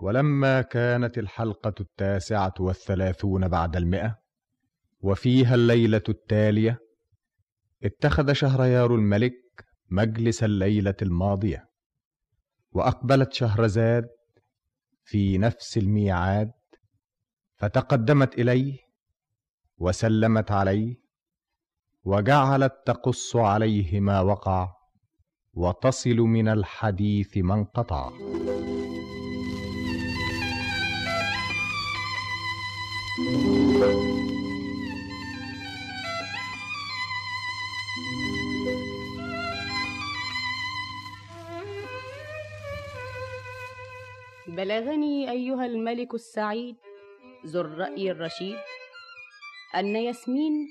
ولما كانت الحلقة التاسعة والثلاثون بعد المئة وفيها الليلة التالية اتخذ شهريار الملك مجلس الليلة الماضية وأقبلت شهرزاد في نفس الميعاد فتقدمت إليه وسلمت عليه وجعلت تقص عليه ما وقع وتصل من الحديث ما انقطع بلغني أيها الملك السعيد ذو الرأي الرشيد أن ياسمين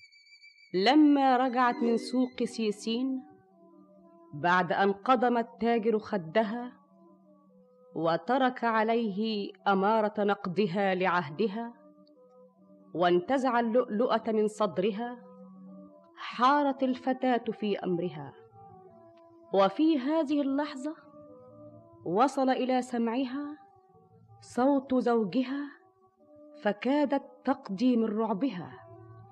لما رجعت من سوق سيسين بعد أن قضم التاجر خدها وترك عليه أمارة نقضها لعهدها وانتزع اللؤلؤة من صدرها حارت الفتاة في أمرها وفي هذه اللحظة وصل إلى سمعها صوت زوجها فكادت تقضي من رعبها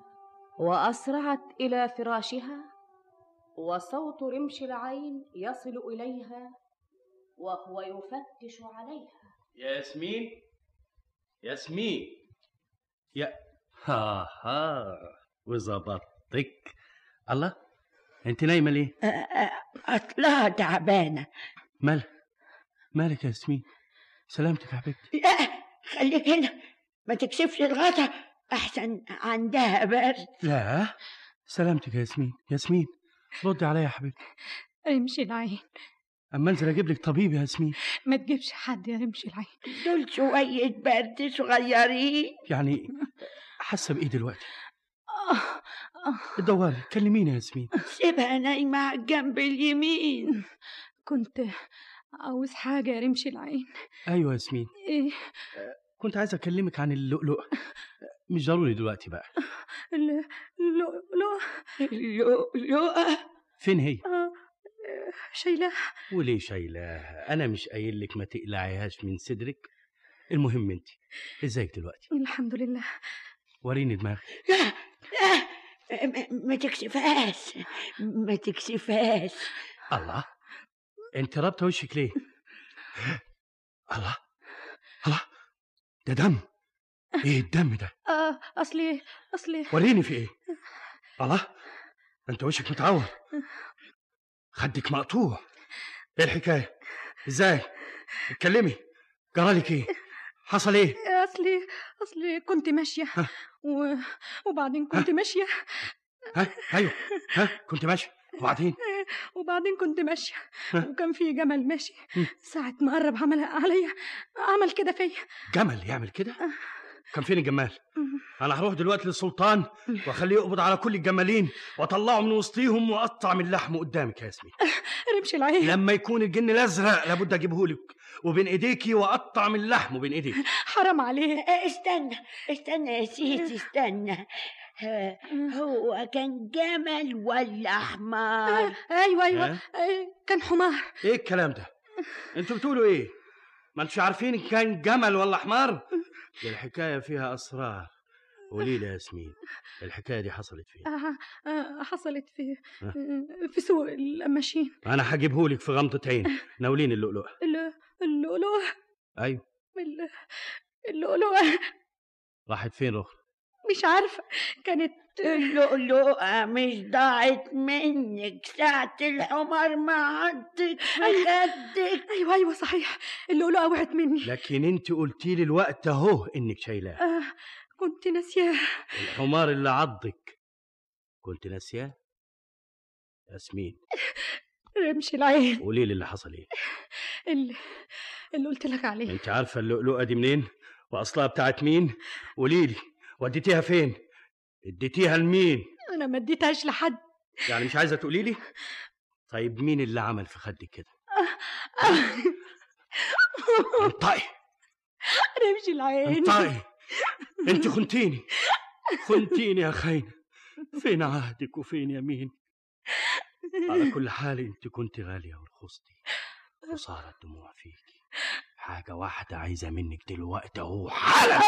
وأسرعت إلى فراشها وصوت رمش العين يصل إليها وهو يفتش عليها ياسمين ياسمين يا ها ها وظبطتك الله انت نايمه ليه اصلها تعبانه مال مالك يا ياسمين سلامتك يا حبيبتي لا خليك هنا ما تكشفش الغطا احسن عندها برد لا سلامتك يا ياسمين ياسمين ردي عليا يا حبيبتي رمش العين اما انزل اجيب لك طبيب يا ياسمين ما تجيبش حد يا رمش العين دول شويه برد صغيرين يعني حاسه بايه دلوقتي آه آه دوري كلميني يا ياسمين سيبها نايمه على الجنب اليمين كنت عاوز حاجة يا رمش العين ايوه يا ياسمين ايه كنت عايز اكلمك عن اللؤلؤ مش ضروري دلوقتي بقى ال- اللؤلؤ اللؤلؤه فين هي آه، شايلة وليه شايلاها انا مش قايل لك ما تقلعيهاش من صدرك المهم انت ازيك دلوقتي الحمد لله وريني دماغك لا لا ما- ما تكشفهاش ما تكشفهاش الله انت رابطه وشك ليه الله الله ده دم ايه الدم ده آه أصلي أصلي وريني في ايه الله انت وشك متعور خدك مقطوع ايه الحكايه ازاي اتكلمي جرالك ايه حصل ايه أصلي أصلي كنت ماشية و... وبعدين كنت ماشية ها ايوه ها كنت ماشي وبعدين وبعدين كنت ماشية ها؟ وكان في جمل ماشي مم. ساعة ما قرب عمل عليا عمل كده فيا جمل يعمل كده كان فين الجمال مم. انا هروح دلوقتي للسلطان واخليه يقبض على كل الجمالين واطلعه من وسطيهم واقطع من لحمه قدامك يا ياسمين رمش العين لما يكون الجن الازرق لابد اجيبهولك وبين ايديكي واقطع من لحمه بين ايديك حرام عليك استنى استنى يا سيدي استنى ها، هو كان جمل ولا حمار ايوه ايوه ها؟ آه، كان حمار ايه الكلام ده انتوا بتقولوا ايه ما انتوا عارفين إن كان جمل ولا حمار دي الحكايه فيها اسرار قولي لي يا ياسمين الحكايه دي حصلت فين آه، آه، حصلت في ها؟ آه، في سوق الماشيين انا هجيبهولك في غمضه عين ناولين اللؤلؤ ال- اللؤلؤ ايوه ال- اللؤلؤ راحت فين اخرى مش عارفة كانت اللؤلؤة مش ضاعت منك ساعة الحمار ما عضك في خدك ايوه ايوه صحيح اللؤلؤة وقعت مني لكن انت قلتي لي الوقت اهو انك شايلاه آه كنت ناسياه الحمار اللي عضك كنت ناسياه ياسمين رمش العين قولي لي اللي حصل ايه اللي, اللي قلت لك عليه انت عارفه اللؤلؤه دي منين واصلها بتاعت مين قولي لي وديتيها فين اديتيها لمين انا ما اديتهاش لحد يعني مش عايزه تقولي لي طيب مين اللي عمل في خدك كده انطقي رمش العين انطقي انت خنتيني خنتيني يا خاينه فين عهدك وفين يمين على كل حال انت كنت غاليه ورخصتي وصارت دموع فيكي حاجة واحدة عايزة منك دلوقتي اهو حالا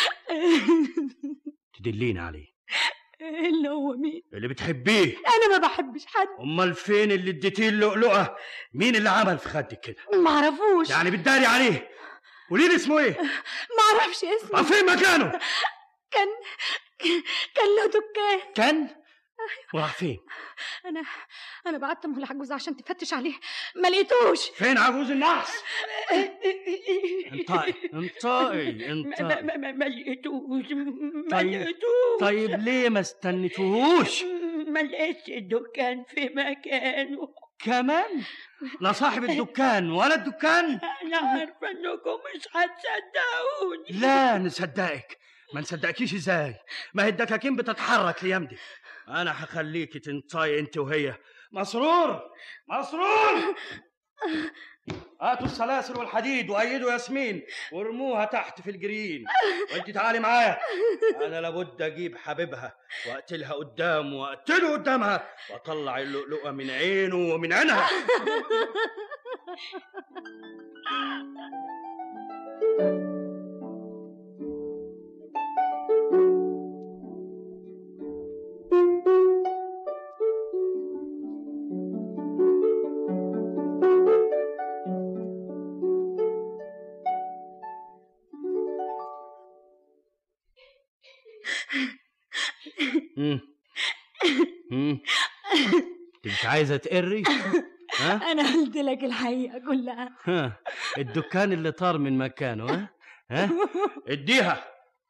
تدليني عليه اللي هو مين اللي بتحبيه انا ما بحبش حد امال فين اللي اديتيه اللؤلؤة مين اللي عمل في خدك كده ما اعرفوش يعني بتداري عليه قولي لي اسمه ايه ما اعرفش اسمه طب فين مكانه كان كان له دكان كان وراح فين انا انا بعتهم العجوز عشان تفتش عليه ما لقيتوش فين عجوز النحس انطقي انطقي ما انطقي ما ما ما لقيتوش ما طيب- لقيتوش طيب ليه ما استنيتوهوش ما لقيتش الدكان في مكانه كمان لا صاحب الدكان ولا الدكان انا عارفه انكم مش هتصدقوني لا نصدقك ما نصدقكيش ازاي ما هي الدكاكين بتتحرك الايام دي انا هخليكي تنطقي انت وهي مسرور مسرور هاتوا السلاسل والحديد وايدوا ياسمين وارموها تحت في الجرين وانت تعالي معايا انا لابد اجيب حبيبها واقتلها قدامه واقتله قدامها واطلع اللؤلؤه من عينه ومن عينها مم. مم. انت مش عايزه تقري ها انا قلت لك الحقيقه كلها ها الدكان اللي طار من مكانه ها ها اديها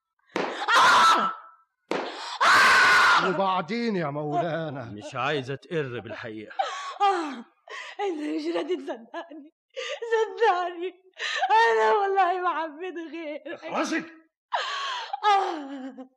وبعدين يا مولانا مش عايزه تقر بالحقيقه آه، انت مش راضي تصدقني صدقني انا والله ما حبيت غيرك خلاصك آه.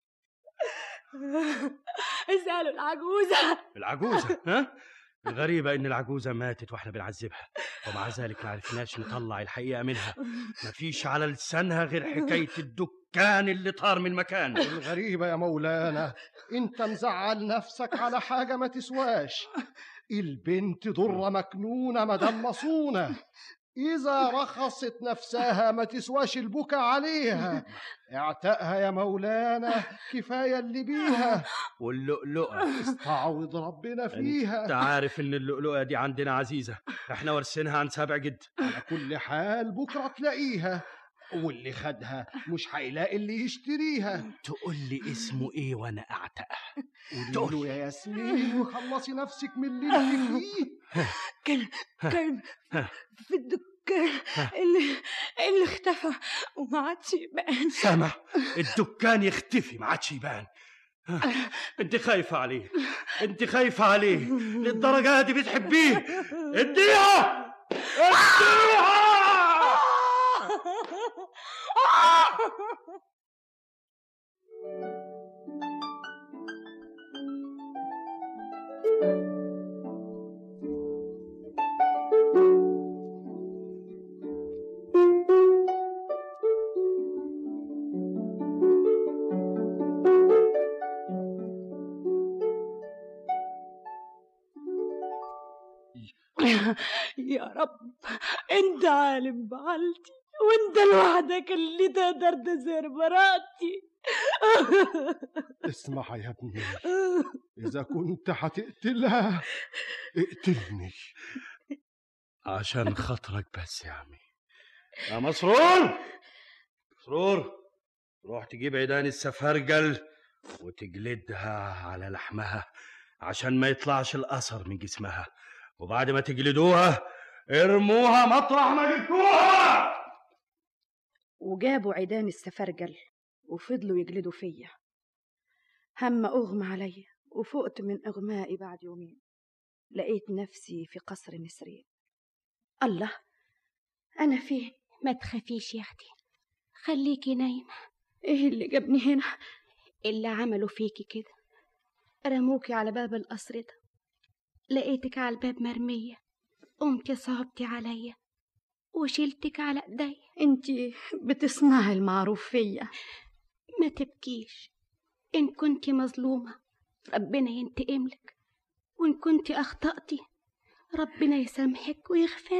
اسالوا العجوزه العجوزه ها الغريبة إن العجوزة ماتت وإحنا بنعذبها ومع ذلك ما عرفناش نطلع الحقيقة منها مفيش على لسانها غير حكاية الدكان اللي طار من مكانه الغريبة يا مولانا انت مزعل نفسك على حاجة ما تسواش البنت ضرة مكنونة مدام مصونة إذا رخصت نفسها ما تسواش البكا عليها اعتقها يا مولانا كفاية اللي بيها واللؤلؤة استعوض ربنا أنت فيها عارف إن اللؤلؤة دي عندنا عزيزة إحنا وارثينها عن سبع جد على كل حال بكرة تلاقيها واللي خدها مش هيلاقي اللي يشتريها تقول لي اسمه إيه وأنا أعتقها قولي له يا ياسمين وخلصي نفسك من اللي انت فيه كان كان في الدكان اللي اللي اختفى وما عادش يبان سامع الدكان يختفي ما عادش يبان ها، انت خايفة عليه انت خايفة عليه للدرجة دي بتحبيه اديها اديها يا رب انت عالم بعلتي وانت لوحدك اللي تقدر تزهر براءتي اسمع يا ابني إذا كنت هتقتلها اقتلني عشان خاطرك بس يا عمي يا مسرور مسرور روح تجيب عيدان السفرجل وتجلدها على لحمها عشان ما يطلعش الأثر من جسمها وبعد ما تجلدوها ارموها مطرح ما جبتوها وجابوا عيدان السفرجل وفضلوا يجلدوا فيا هم أغمى عليا وفقت من إغمائي بعد يومين لقيت نفسي في قصر نسرين الله أنا فين؟ ما تخافيش يا اختي خليكي نايمة إيه اللي جابني هنا؟ اللي عملوا فيكي كده رموكي على باب القصر ده لقيتك على الباب مرمية قمتي صعبتي عليا وشيلتك على ايديا انتي بتصنعي المعروف فيا ما تبكيش ان كنت مظلومة ربنا ينتقملك وان كنت اخطأتي ربنا يسامحك ويغفرك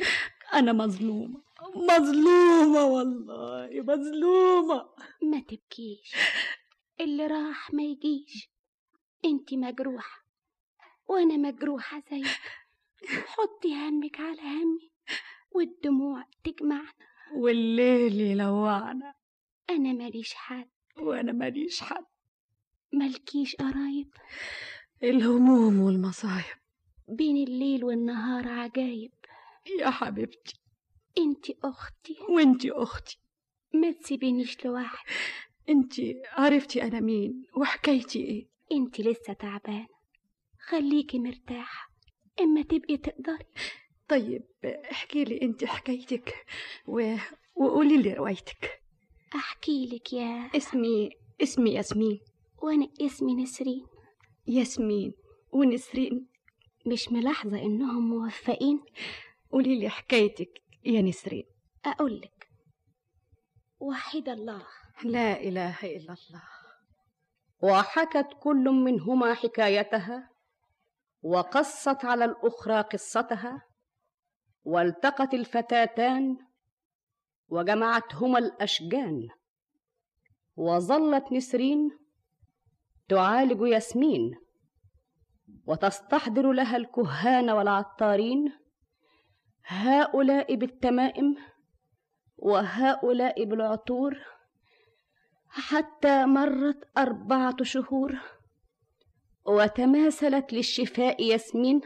أنا مظلومة مظلومة والله مظلومة ما تبكيش اللي راح ما يجيش انت مجروحة وانا مجروحة زيك حطي همك على همي والدموع تجمعنا والليل يلوعنا انا ماليش حد وأنا ماليش حد ملكيش قرايب الهموم والمصايب بين الليل والنهار عجايب يا حبيبتي انت اختي وانتي أختي ما تسيبينيش لوحدي انتي عرفتي أنا مين وحكايتي إيه انت لسه تعبانة خليكي مرتاحة اما تبقي تقدري طيب احكي لي انت حكايتك و... وقولي لي روايتك احكي لك يا اسمي اسمي ياسمين وانا اسمي نسرين ياسمين ونسرين مش ملاحظة انهم موفقين قولي لي حكايتك يا نسرين اقولك وحد الله لا إله إلا الله وحكت كل منهما حكايتها وقصت على الاخرى قصتها والتقت الفتاتان وجمعتهما الاشجان وظلت نسرين تعالج ياسمين وتستحضر لها الكهان والعطارين هؤلاء بالتمائم وهؤلاء بالعطور حتى مرت أربعة شهور وتماثلت للشفاء ياسمين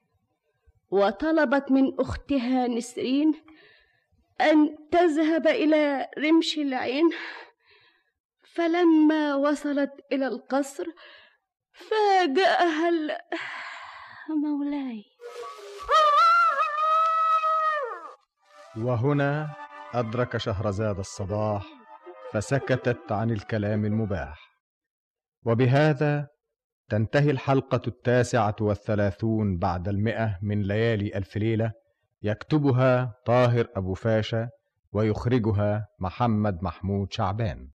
وطلبت من أختها نسرين أن تذهب إلى رمش العين فلما وصلت إلى القصر فاجأها ال... مولاي وهنا أدرك شهرزاد الصباح فسكتت عن الكلام المباح وبهذا تنتهي الحلقة التاسعة والثلاثون بعد المئة من ليالي ألف ليلة يكتبها طاهر أبو فاشا ويخرجها محمد محمود شعبان